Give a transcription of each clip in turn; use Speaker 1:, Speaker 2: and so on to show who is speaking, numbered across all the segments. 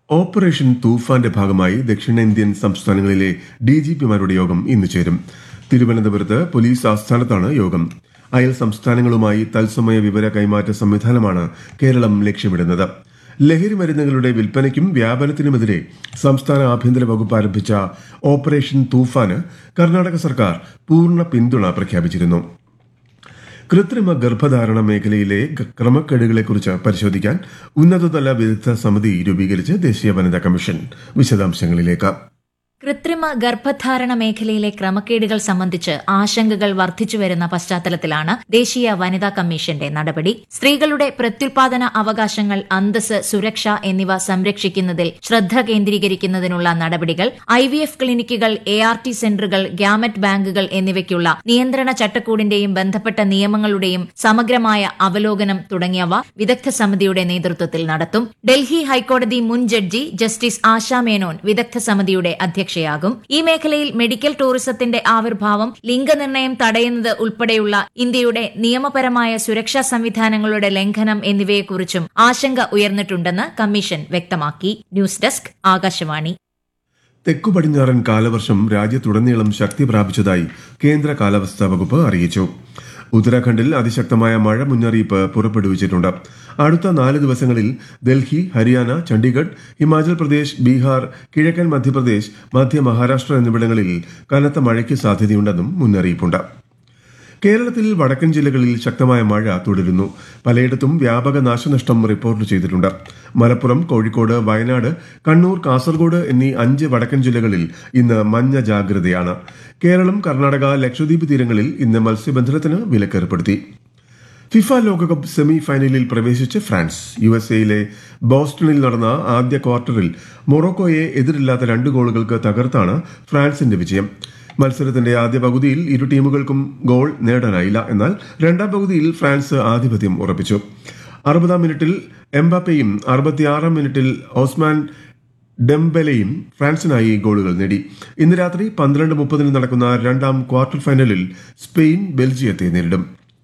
Speaker 1: operation തൂഫാന്റെ ഭാഗമായി ദക്ഷിണേന്ത്യൻ സംസ്ഥാനങ്ങളിലെ ഡി ജി പിമാരുടെ യോഗം ഇന്ന് ചേരും തിരുവനന്തപുരത്ത് പോലീസ് ആസ്ഥാനത്താണ് യോഗം അയൽ സംസ്ഥാനങ്ങളുമായി തത്സമയ വിവര കൈമാറ്റ സംവിധാനമാണ് കേരളം ലക്ഷ്യമിടുന്നത് ലഹരി മരുന്നുകളുടെ വിൽപ്പനയ്ക്കും വ്യാപനത്തിനുമെതിരെ സംസ്ഥാന ആഭ്യന്തര വകുപ്പ് ആരംഭിച്ച ഓപ്പറേഷൻ തൂഫാന് കർണാടക സർക്കാർ പൂർണ്ണ പിന്തുണ പ്രഖ്യാപിച്ചിരുന്നു കൃത്രിമ ഗർഭധാരണ മേഖലയിലെ ഗ- ക്രമക്കേടുകളെക്കുറിച്ച് പരിശോധിക്കാൻ ഉന്നതതല വിദഗ്ധ സമിതി രൂപീകരിച്ച് ദേശീയ വനിതാ കമ്മീഷൻ വിശദാംശങ്ങളിലേക്ക്
Speaker 2: കൃത്രിമ ഗർഭധാരണ മേഖലയിലെ ക്രമക്കേടുകൾ സംബന്ധിച്ച് ആശങ്കകൾ വർദ്ധിച്ചുവരുന്ന പശ്ചാത്തലത്തിലാണ് ദേശീയ വനിതാ കമ്മീഷന്റെ നടപടി സ്ത്രീകളുടെ പ്രത്യുൽപാദന അവകാശങ്ങൾ അന്തസ് സുരക്ഷ എന്നിവ സംരക്ഷിക്കുന്നതിൽ ശ്രദ്ധ കേന്ദ്രീകരിക്കുന്നതിനുള്ള നടപടികൾ ഐ വി എഫ് ക്ലിനിക്കുകൾ എ ആർ ടി സെന്ററുകൾ ഗ്യാമറ്റ് ബാങ്കുകൾ എന്നിവയ്ക്കുള്ള നിയന്ത്രണ ചട്ടക്കൂടിന്റെയും ബന്ധപ്പെട്ട നിയമങ്ങളുടെയും സമഗ്രമായ അവലോകനം തുടങ്ങിയവ വിദഗ്ധ സമിതിയുടെ നേതൃത്വത്തിൽ നടത്തും ഡൽഹി ഹൈക്കോടതി മുൻ ജഡ്ജി ജസ്റ്റിസ് ആശാ മേനോൻ വിദഗ്ധ സമിതിയുടെ അധ്യക്ഷയാകും ഈ മേഖലയിൽ മെഡിക്കൽ ടൂറിസത്തിന്റെ ആവിർഭാവം ലിംഗനിർണ്ണയം തടയുന്നത് ഉൾപ്പെടെയുള്ള ഇന്ത്യയുടെ നിയമപരമായ സുരക്ഷാ സംവിധാനങ്ങളുടെ ലംഘനം എന്നിവയെക്കുറിച്ചും ആശങ്ക ഉയർന്നിട്ടുണ്ടെന്ന് കമ്മീഷൻ വ്യക്തമാക്കി ന്യൂസ് ഡെസ്ക് ആകാശവാണി
Speaker 1: തെക്കു പടിഞ്ഞാറൻ കാലവർഷം രാജ്യത്തുടനീളം ശക്തി പ്രാപിച്ചതായി കേന്ദ്ര കാലാവസ്ഥാ വകുപ്പ് അറിയിച്ചു ഉത്തരാഖണ്ഡിൽ അതിശക്തമായ മഴ മുന്നറിയിപ്പ് പുറപ്പെടുവിച്ചിട്ടുണ്ട് അടുത്ത നാല് ദിവസങ്ങളിൽ ഡൽഹി ഹരിയാന ചണ്ഡീഗഡ് ഹിമാചൽ പ്രദേശ് ബീഹാർ കിഴക്കൻ മധ്യപ്രദേശ് മധ്യ മഹാരാഷ്ട്ര എന്നിവിടങ്ങളിൽ കനത്ത മഴയ്ക്ക് സാധ്യതയുണ്ടെന്നും മുന്നറിയിപ്പുണ്ട് കേരളത്തിൽ വടക്കൻ ജില്ലകളിൽ ശക്തമായ മഴ തുടരുന്നു പലയിടത്തും വ്യാപക നാശനഷ്ടം റിപ്പോർട്ട് ചെയ്തിട്ടുണ്ട് മലപ്പുറം കോഴിക്കോട് വയനാട് കണ്ണൂർ കാസർഗോഡ് എന്നീ അഞ്ച് വടക്കൻ ജില്ലകളിൽ ഇന്ന് മഞ്ഞ ജാഗ്രതയാണ് കേരളം കർണാടക ലക്ഷദ്വീപ് തീരങ്ങളിൽ ഇന്ന് മത്സ്യബന്ധനത്തിന് വിലക്കേർപ്പെടുത്തി ഫിഫ ലോകകപ്പ് സെമി ഫൈനലിൽ പ്രവേശിച്ച് ഫ്രാൻസ് യു എസ് എയിലെ ബോസ്റ്റണിൽ നടന്ന ആദ്യ ക്വാർട്ടറിൽ മൊറോക്കോയെ എതിരില്ലാത്ത രണ്ട് ഗോളുകൾക്ക് തകർത്താണ് ഫ്രാൻസിന്റെ വിജയം മത്സരത്തിന്റെ ആദ്യ പകുതിയിൽ ഇരു ടീമുകൾക്കും ഗോൾ നേടാനായില്ല എന്നാൽ രണ്ടാം പകുതിയിൽ ഫ്രാൻസ് ആധിപത്യം ഉറപ്പിച്ചു അറുപതാം മിനിറ്റിൽ എംബാപ്പയും അറുപത്തിയാറാം മിനിറ്റിൽ ഓസ്മാൻ ഡെംബെലയും ഫ്രാൻസിനായി ഗോളുകൾ നേടി ഇന്ന് രാത്രി പന്ത്രണ്ട് മുപ്പതിന് നടക്കുന്ന രണ്ടാം ക്വാർട്ടർ ഫൈനലിൽ സ്പെയിൻ ബെൽജിയത്തെ നേരിടും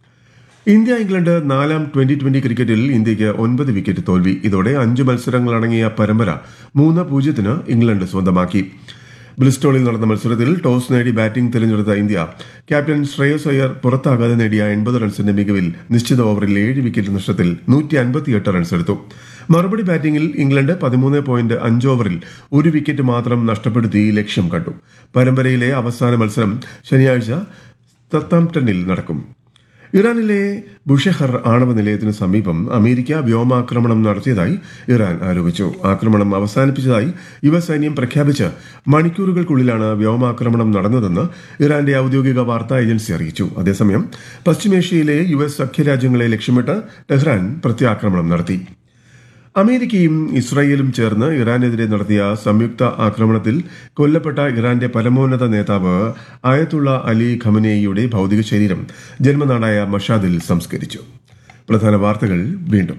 Speaker 1: ഇന്ത്യ ഇംഗ്ലണ്ട് നാലാം ട്വന്റി ട്വന്റി ക്രിക്കറ്റിൽ ഇന്ത്യയ്ക്ക് ഒൻപത് വിക്കറ്റ് തോൽവി ഇതോടെ അഞ്ച് മത്സരങ്ങളടങ്ങിയ പരമ്പര മൂന്ന് പൂജ്യത്തിന് ഇംഗ്ലണ്ട് സ്വന്തമാക്കി ബ്രിസ്റ്റോളിൽ നടന്ന മത്സരത്തിൽ ടോസ് നേടി ബാറ്റിംഗ് തിരഞ്ഞെടുത്ത ഇന്ത്യ ക്യാപ്റ്റൻ ശ്രേയസ് അയ്യർ പുറത്താകാതെ നേടിയ എൺപത് റൺസിന്റെ മികവിൽ നിശ്ചിത ഓവറിൽ ഏഴ് വിക്കറ്റ് നഷ്ടത്തിൽ നൂറ്റി അൻപത്തിയെട്ട് റൺസ് എടുത്തു മറുപടി ബാറ്റിംഗിൽ ഇംഗ്ലണ്ട് പതിമൂന്ന് പോയിന്റ് അഞ്ച് ഓവറിൽ ഒരു വിക്കറ്റ് മാത്രം നഷ്ടപ്പെടുത്തി ലക്ഷ്യം കണ്ടു പരമ്പരയിലെ അവസാന മത്സരം ശനിയാഴ്ച സത്താംപ്ടണിൽ നടക്കും ഇറാനിലെ ബുഷെഹർ ആണവ നിലയത്തിന് സമീപം അമേരിക്ക വ്യോമാക്രമണം നടത്തിയതായി ഇറാൻ ആരോപിച്ചു ആക്രമണം അവസാനിപ്പിച്ചതായി യുവ സൈന്യം പ്രഖ്യാപിച്ച് മണിക്കൂറുകൾക്കുള്ളിലാണ് വ്യോമാക്രമണം നടന്നതെന്ന് ഇറാന്റെ ഔദ്യോഗിക വാർത്താ ഏജൻസി അറിയിച്ചു അതേസമയം പശ്ചിമേഷ്യയിലെ യു എസ് സഖ്യരാജ്യങ്ങളെ ലക്ഷ്യമിട്ട് ടെഹ്റാൻ പ്രത്യാക്രമണം നടത്തി അമേരിക്കയും ഇസ്രായേലും ചേർന്ന് ഇറാനെതിരെ നടത്തിയ സംയുക്ത ആക്രമണത്തിൽ കൊല്ലപ്പെട്ട ഇറാന്റെ പരമോന്നത നേതാവ് ആയത്തുള്ള അലി ഖമനേയിയുടെ ഭൗതിക ശരീരം ജന്മനാടായ മഷാദിൽ സംസ്കരിച്ചു പ്രധാന വാർത്തകൾ വീണ്ടും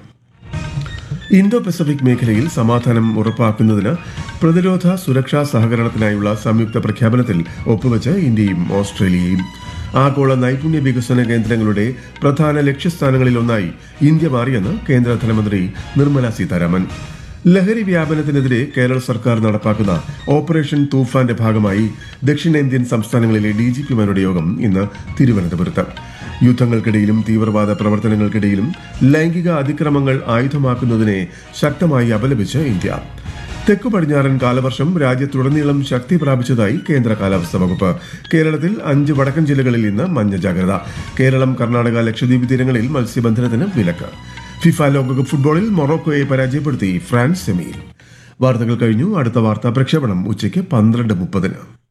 Speaker 1: ഇന്തോ പസഫിക് മേഖലയിൽ സമാധാനം ഉറപ്പാക്കുന്നതിന് പ്രതിരോധ സുരക്ഷാ സഹകരണത്തിനായുള്ള സംയുക്ത പ്രഖ്യാപനത്തിൽ ഒപ്പുവച്ച് ഇന്ത്യയും ഓസ്ട്രേലിയയും ആഗോള നൈപുണ്യ വികസന കേന്ദ്രങ്ങളുടെ പ്രധാന ലക്ഷ്യസ്ഥാനങ്ങളിലൊന്നായി ഇന്ത്യ മാറിയെന്ന് കേന്ദ്ര ധനമന്ത്രി നിർമ്മല സീതാരാമൻ ലഹരി വ്യാപനത്തിനെതിരെ കേരള സർക്കാർ നടപ്പാക്കുന്ന ഓപ്പറേഷൻ തൂഫാന്റെ ഭാഗമായി ദക്ഷിണേന്ത്യൻ സംസ്ഥാനങ്ങളിലെ ഡി ജി പിമാരുടെ യോഗം ഇന്ന് തിരുവനന്തപുരത്ത് യുദ്ധങ്ങൾക്കിടയിലും തീവ്രവാദ പ്രവർത്തനങ്ങൾക്കിടയിലും ലൈംഗിക അതിക്രമങ്ങൾ ആയുധമാക്കുന്നതിനെ ശക്തമായി അപലപിച്ച് ഇന്ത്യ തെക്കു പടിഞ്ഞാറൻ കാലവർഷം രാജ്യത്തുടനീളം ശക്തി പ്രാപിച്ചതായി കേന്ദ്ര കാലാവസ്ഥാ വകുപ്പ് കേരളത്തിൽ അഞ്ച് വടക്കൻ ജില്ലകളിൽ ഇന്ന് മഞ്ഞ ജാഗ്രത കേരളം കർണാടക ലക്ഷദ്വീപ് തീരങ്ങളിൽ മത്സ്യബന്ധനത്തിന് വിലക്ക് ഫിഫ ലോകകപ്പ് ഫുട്ബോളിൽ മൊറോക്കോയെ പരാജയപ്പെടുത്തി ഫ്രാൻസ് സെമിയിൽ വാർത്തകൾ കഴിഞ്ഞു അടുത്ത വാർത്താ പ്രക്ഷേപണം ഉച്ചയ്ക്ക് പന്ത്രണ്ട് മുപ്പതിന്